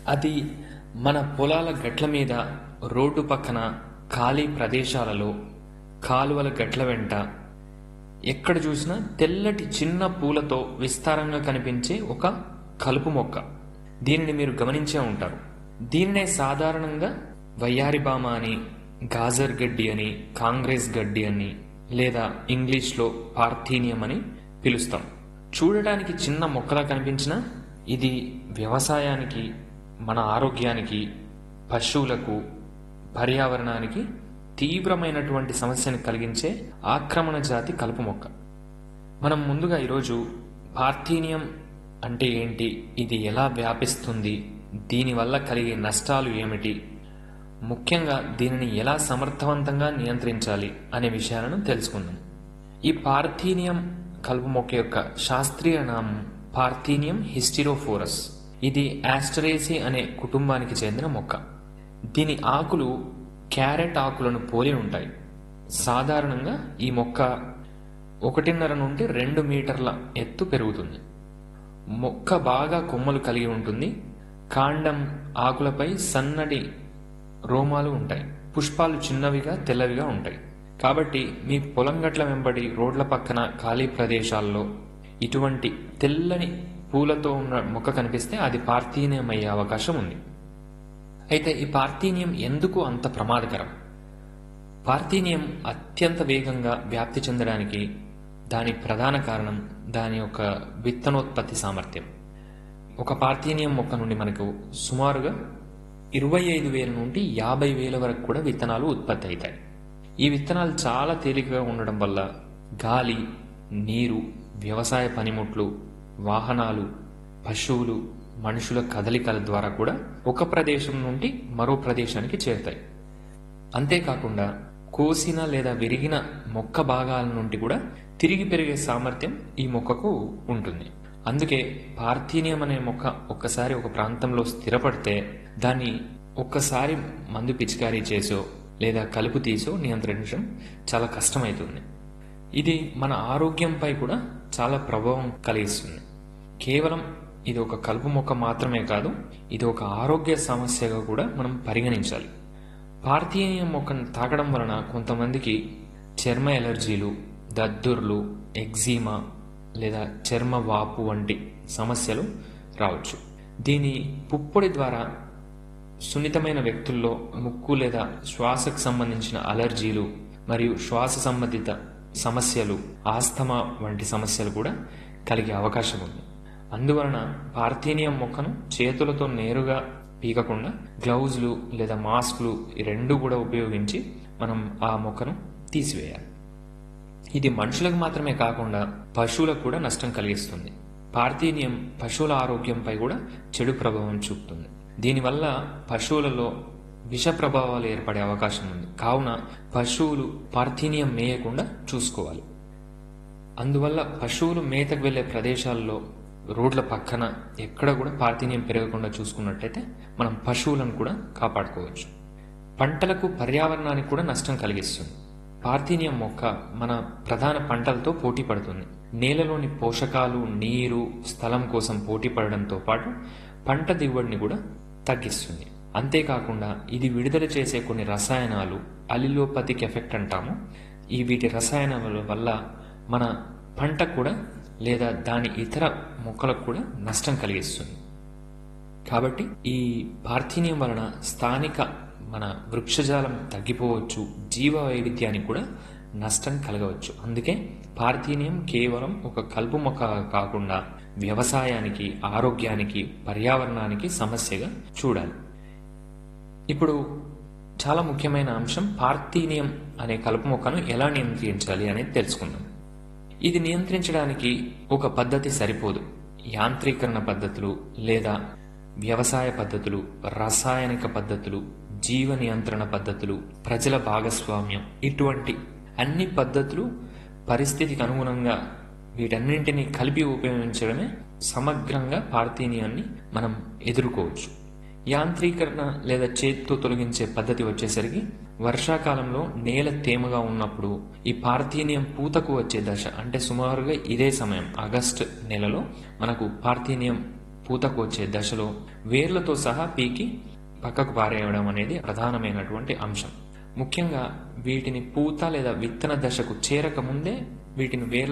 అది మన పొలాల గట్ల మీద రోడ్డు పక్కన ఖాళీ ప్రదేశాలలో కాలువల గట్ల వెంట ఎక్కడ చూసినా తెల్లటి చిన్న పూలతో విస్తారంగా కనిపించే ఒక కలుపు మొక్క దీనిని మీరు గమనించే ఉంటారు దీనినే సాధారణంగా వయ్యారిబామ అని గాజర్ గడ్డి అని కాంగ్రెస్ గడ్డి అని లేదా ఇంగ్లీష్లో పార్థీనియం అని పిలుస్తాం చూడటానికి చిన్న మొక్కలా కనిపించినా ఇది వ్యవసాయానికి మన ఆరోగ్యానికి పశువులకు పర్యావరణానికి తీవ్రమైనటువంటి సమస్యను కలిగించే ఆక్రమణ జాతి కలుపు మొక్క మనం ముందుగా ఈరోజు పార్థీనియం అంటే ఏంటి ఇది ఎలా వ్యాపిస్తుంది దీనివల్ల కలిగే నష్టాలు ఏమిటి ముఖ్యంగా దీనిని ఎలా సమర్థవంతంగా నియంత్రించాలి అనే విషయాలను తెలుసుకుందాం ఈ పార్థీనియం కలుపు మొక్క యొక్క శాస్త్రీయ నామం పార్థీనియం హిస్టిరోఫోరస్ ఇది ఆస్టరేసి అనే కుటుంబానికి చెందిన మొక్క దీని ఆకులు క్యారెట్ ఆకులను పోలి ఉంటాయి సాధారణంగా ఈ మొక్క ఒకటిన్నర నుండి రెండు మీటర్ల ఎత్తు పెరుగుతుంది మొక్క బాగా కొమ్మలు కలిగి ఉంటుంది కాండం ఆకులపై సన్నటి రోమాలు ఉంటాయి పుష్పాలు చిన్నవిగా తెల్లవిగా ఉంటాయి కాబట్టి మీ పొలం గట్ల వెంబడి రోడ్ల పక్కన ఖాళీ ప్రదేశాల్లో ఇటువంటి తెల్లని పూలతో ఉన్న మొక్క కనిపిస్తే అది పార్థీనియం అయ్యే అవకాశం ఉంది అయితే ఈ పార్థీనియం ఎందుకు అంత ప్రమాదకరం పార్థీనియం అత్యంత వేగంగా వ్యాప్తి చెందడానికి దాని ప్రధాన కారణం దాని యొక్క విత్తనోత్పత్తి సామర్థ్యం ఒక పార్థీనియం మొక్క నుండి మనకు సుమారుగా ఇరవై ఐదు వేల నుండి యాభై వేల వరకు కూడా విత్తనాలు ఉత్పత్తి అవుతాయి ఈ విత్తనాలు చాలా తేలికగా ఉండడం వల్ల గాలి నీరు వ్యవసాయ పనిముట్లు వాహనాలు పశువులు మనుషుల కదలికల ద్వారా కూడా ఒక ప్రదేశం నుండి మరో ప్రదేశానికి చేరుతాయి అంతేకాకుండా కోసిన లేదా విరిగిన మొక్క భాగాల నుండి కూడా తిరిగి పెరిగే సామర్థ్యం ఈ మొక్కకు ఉంటుంది అందుకే పార్థీనియం అనే మొక్క ఒక్కసారి ఒక ప్రాంతంలో స్థిరపడితే దాన్ని ఒక్కసారి మందు పిచికారీ చేసో లేదా కలుపు తీసో నియంత్రించడం చాలా కష్టమవుతుంది ఇది మన ఆరోగ్యంపై కూడా చాలా ప్రభావం కలిగిస్తుంది కేవలం ఇది ఒక కలుపు మొక్క మాత్రమే కాదు ఇది ఒక ఆరోగ్య సమస్యగా కూడా మనం పరిగణించాలి పార్థీనియం మొక్కను తాకడం వలన కొంతమందికి చర్మ ఎలర్జీలు దద్దుర్లు ఎగ్జీమా లేదా చర్మ వాపు వంటి సమస్యలు రావచ్చు దీని పుప్పొడి ద్వారా సున్నితమైన వ్యక్తుల్లో ముక్కు లేదా శ్వాసకు సంబంధించిన అలర్జీలు మరియు శ్వాస సంబంధిత సమస్యలు ఆస్తమా వంటి సమస్యలు కూడా కలిగే అవకాశం ఉంది అందువలన పార్థీనియం మొక్కను చేతులతో నేరుగా పీకకుండా గ్లౌజులు లేదా మాస్కులు ఈ రెండు కూడా ఉపయోగించి మనం ఆ మొక్కను తీసివేయాలి ఇది మనుషులకు మాత్రమే కాకుండా పశువులకు కూడా నష్టం కలిగిస్తుంది పార్థీనియం పశువుల ఆరోగ్యంపై కూడా చెడు ప్రభావం చూపుతుంది దీనివల్ల పశువులలో విష ప్రభావాలు ఏర్పడే అవకాశం ఉంది కావున పశువులు పార్థీనియం మేయకుండా చూసుకోవాలి అందువల్ల పశువులు మేతకు వెళ్లే ప్రదేశాల్లో రోడ్ల పక్కన ఎక్కడ కూడా పార్థీనియం పెరగకుండా చూసుకున్నట్టయితే మనం పశువులను కూడా కాపాడుకోవచ్చు పంటలకు పర్యావరణానికి కూడా నష్టం కలిగిస్తుంది పార్థీనియం మొక్క మన ప్రధాన పంటలతో పోటీ పడుతుంది నేలలోని పోషకాలు నీరు స్థలం కోసం పోటీ పడడంతో పాటు పంట దిగుబడిని కూడా తగ్గిస్తుంది అంతేకాకుండా ఇది విడుదల చేసే కొన్ని రసాయనాలు అలిలోపతిక్ ఎఫెక్ట్ అంటాము ఈ వీటి రసాయనాల వల్ల మన పంట కూడా లేదా దాని ఇతర మొక్కలకు కూడా నష్టం కలిగిస్తుంది కాబట్టి ఈ పార్థీనియం వలన స్థానిక మన వృక్షజాలం తగ్గిపోవచ్చు జీవ వైవిధ్యానికి కూడా నష్టం కలగవచ్చు అందుకే పార్థీనియం కేవలం ఒక కలుపు మొక్క కాకుండా వ్యవసాయానికి ఆరోగ్యానికి పర్యావరణానికి సమస్యగా చూడాలి ఇప్పుడు చాలా ముఖ్యమైన అంశం పార్థీనియం అనే కలుపు మొక్కను ఎలా నియంత్రించాలి అనేది తెలుసుకుందాం ఇది నియంత్రించడానికి ఒక పద్ధతి సరిపోదు యాంత్రీకరణ పద్ధతులు లేదా వ్యవసాయ పద్ధతులు రసాయనిక పద్ధతులు జీవ నియంత్రణ పద్ధతులు ప్రజల భాగస్వామ్యం ఇటువంటి అన్ని పద్ధతులు పరిస్థితికి అనుగుణంగా వీటన్నింటినీ కలిపి ఉపయోగించడమే సమగ్రంగా పార్థీనియాన్ని మనం ఎదుర్కోవచ్చు యాంత్రీకరణ లేదా చేతితో తొలగించే పద్ధతి వచ్చేసరికి వర్షాకాలంలో నేల తేమగా ఉన్నప్పుడు ఈ పార్థీనియం పూతకు వచ్చే దశ అంటే సుమారుగా ఇదే సమయం ఆగస్ట్ నెలలో మనకు పార్థీనియం పూతకు వచ్చే దశలో వేర్లతో సహా పీకి పక్కకు పారేయడం అనేది ప్రధానమైనటువంటి అంశం ముఖ్యంగా వీటిని పూత లేదా విత్తన దశకు చేరక ముందే వీటిని వేర్ల